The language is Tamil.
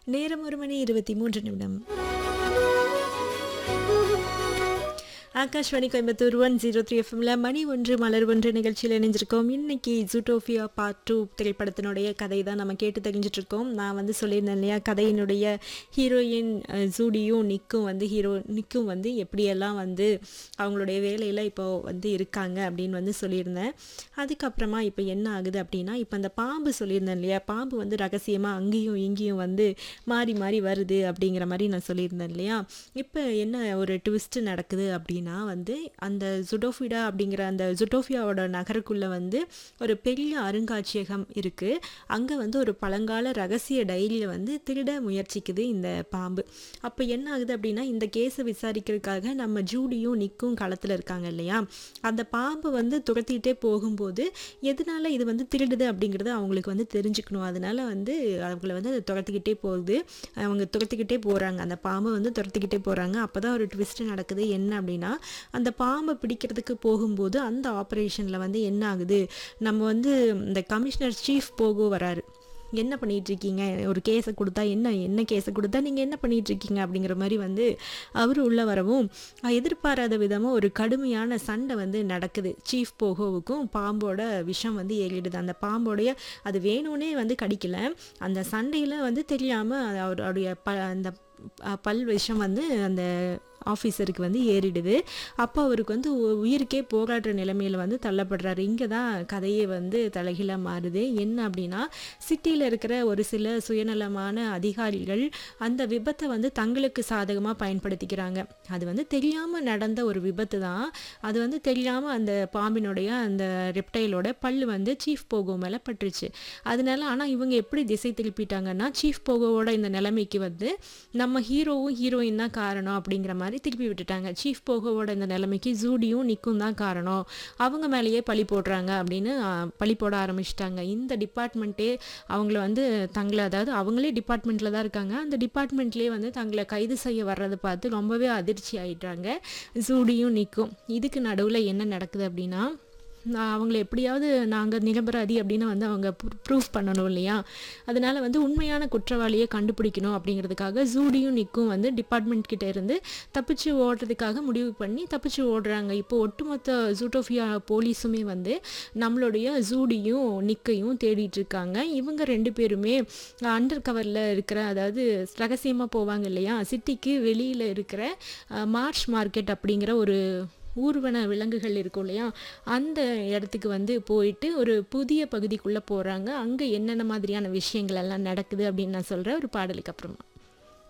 நேரம் ஒரு மணி இருபத்தி மூன்று நிமிடம் Akashvani Coimbatore one zero three எஃப்எம்ல மணி ஒன்று மலர் ஒன்று நிகழ்ச்சியில் இணைஞ்சிருக்கோம் இன்னைக்கு ஜூட்டோஃபியா பார்ட் டூ திரைப்படத்தினுடைய கதை தான் நம்ம கேட்டு தெரிஞ்சிட்டு இருக்கோம் நான் வந்து சொல்லியிருந்தேன் இல்லையா கதையினுடைய ஹீரோயின் அஹ், ஜூடியும் நிக்கும் வந்து ஹீரோ நிக்கும் வந்து எப்படியெல்லாம் வந்து அவங்களுடைய வேலையில் இப்போ வந்து இருக்காங்க அப்படின்னு வந்து சொல்லியிருந்தேன் அதுக்கப்புறமா இப்போ என்ன ஆகுது அப்படின்னா இப்போ அந்த பாம்பு சொல்லியிருந்தேன் இல்லையா பாம்பு வந்து ரகசியமாக அங்கேயும் இங்கேயும் வந்து மாறி மாறி வருது அப்படிங்கிற மாதிரி நான் சொல்லியிருந்தேன் இல்லையா இப்போ என்ன ஒரு ட்விஸ்ட் நடக்குது அப்படின்னா வந்து அந்த ஜுடோஃபிடா அப்படிங்கிற அந்த ஜுடோஃபியாவோட நகருக்குள்ளே வந்து ஒரு பெரிய அருங்காட்சியகம் இருக்குது அங்கே வந்து ஒரு பழங்கால ரகசிய டைரியை வந்து திருட முயற்சிக்குது இந்த பாம்பு அப்போ என்ன ஆகுது அப்படின்னா இந்த கேஸை விசாரிக்கிறதுக்காக நம்ம ஜூடியும் நிக்கும் களத்தில் இருக்காங்க இல்லையா அந்த பாம்பு வந்து துரத்திட்டே போகும்போது எதனால இது வந்து திருடுது அப்படிங்கிறது அவங்களுக்கு வந்து தெரிஞ்சுக்கணும் அதனால வந்து அவங்கள வந்து அதை துரத்திக்கிட்டே போகுது அவங்க துரத்திக்கிட்டே போகிறாங்க அந்த பாம்பை வந்து துரத்திக்கிட்டே போகிறாங்க அப்போ தான் ஒரு ட்விஸ்ட் நடக்குது என்ன அப்படின்னா அந்த பாம்பை பிடிக்கிறதுக்கு போகும்போது அந்த ஆப்ரேஷனில் வந்து என்ன ஆகுது நம்ம வந்து இந்த கமிஷனர் சீஃப் போகோ வராரு என்ன பண்ணிட்டு இருக்கீங்க ஒரு கேஸை கொடுத்தா என்ன என்ன கேஸை கொடுத்தா நீங்கள் என்ன பண்ணிட்டு இருக்கீங்க அப்படிங்கிற மாதிரி வந்து அவர் உள்ள வரவும் அஹ், எதிர்பாராத விதமாக ஒரு கடுமையான சண்டை வந்து நடக்குது சீஃப் போகோவுக்கும் பாம்போட விஷம் வந்து ஏறிடுது அந்த பாம்போடைய அது வேணும்னே வந்து கடிக்கல அந்த சண்டையில் வந்து தெரியாமல் அவருடைய ப அந்த அஹ், பல் விஷம் வந்து அந்த ஆஃபீஸருக்கு வந்து ஏறிடுது அப்போ அவருக்கு வந்து உ- உயிருக்கே போராடுற நிலைமையில வந்து தள்ளப்படுறாரு இங்கே தான் கதையே வந்து தலைகீழாக மாறுது என்ன அப்படின்னா சிட்டியில் இருக்கிற ஒரு சில சுயநலமான அதிகாரிகள் அந்த விபத்தை வந்து தங்களுக்கு சாதகமாக பயன்படுத்திக்கிறாங்க அது வந்து தெரியாமல் நடந்த ஒரு விபத்து தான் அது வந்து தெரியாமல் அந்த பாம்பினுடைய அந்த ரெப்டைலோட பல்லு வந்து சீஃப் போகோ மேலே பட்டுருச்சு அதனால ஆனால் இவங்க எப்படி திசை திருப்பிட்டாங்கன்னா சீஃப் போகோவோட இந்த நிலைமைக்கு வந்து நம்ம ஹீரோவும் ஹீரோயின் தான் காரணம் அப்படிங்கிற மாதிரி திருப்பி விட்டுட்டாங்க சீஃப் போகோவோட இந்த நிலைமைக்கு ஜூடியும் நிக்கும் தான் காரணம் அவங்க மேலேயே பழி போடுறாங்க அப்படின்னு ஆ, பழி போட ஆரம்பிச்சிட்டாங்க இந்த டிபார்ட்மெண்ட்டே அவங்கள வந்து தங்களை அதாவது அவங்களே டிபார்ட்மெண்ட்டில் தான் இருக்காங்க அந்த டிபார்ட்மெண்ட்லேயே வந்து தங்களை கைது செய்ய வர்றதை பார்த்து ரொம்பவே அதிர்ச்சி ஆயிட்டாங்க ஜூடியும் நிக்கும் இதுக்கு நடுவில் என்ன நடக்குது அப்படின்னா நான் அவங்கள எப்படியாவது நாங்கள் நிரபராதி அப்படின்னு வந்து அவங்க ப்ரூஃப் பண்ணணும் இல்லையா அதனால வந்து உண்மையான குற்றவாளியை கண்டுபிடிக்கணும் அப்படிங்கிறதுக்காக ஜூடியும் நிக்கும் வந்து டிபார்ட்மெண்ட் கிட்ட இருந்து தப்பிச்சு ஓடுறதுக்காக முடிவு பண்ணி தப்பிச்சு ஓடுறாங்க இப்போ ஒட்டுமொத்த ஜூட்டோஃபியா போலீஸுமே வந்து நம்மளுடைய ஜூடியும் நிக்கையும் தேடிட்டு இருக்காங்க இவங்க ரெண்டு பேருமே அண்டர் கவரில் இருக்கிற அதாவது ரகசியமாக போவாங்க இல்லையா சிட்டிக்கு வெளியில் இருக்கிற அஹ், மார்ச் மார்க்கெட் அப்படிங்கிற ஒரு ஊர்வன விலங்குகள் இருக்கும் இல்லையா அந்த இடத்துக்கு வந்து போயிட்டு ஒரு புதிய பகுதிக்குள்ளே போகிறாங்க அங்கே என்னென்ன மாதிரியான விஷயங்கள் எல்லாம் நடக்குது அப்படின்னு நான் சொல்கிறேன் ஒரு பாடலுக்கு அப்புறமா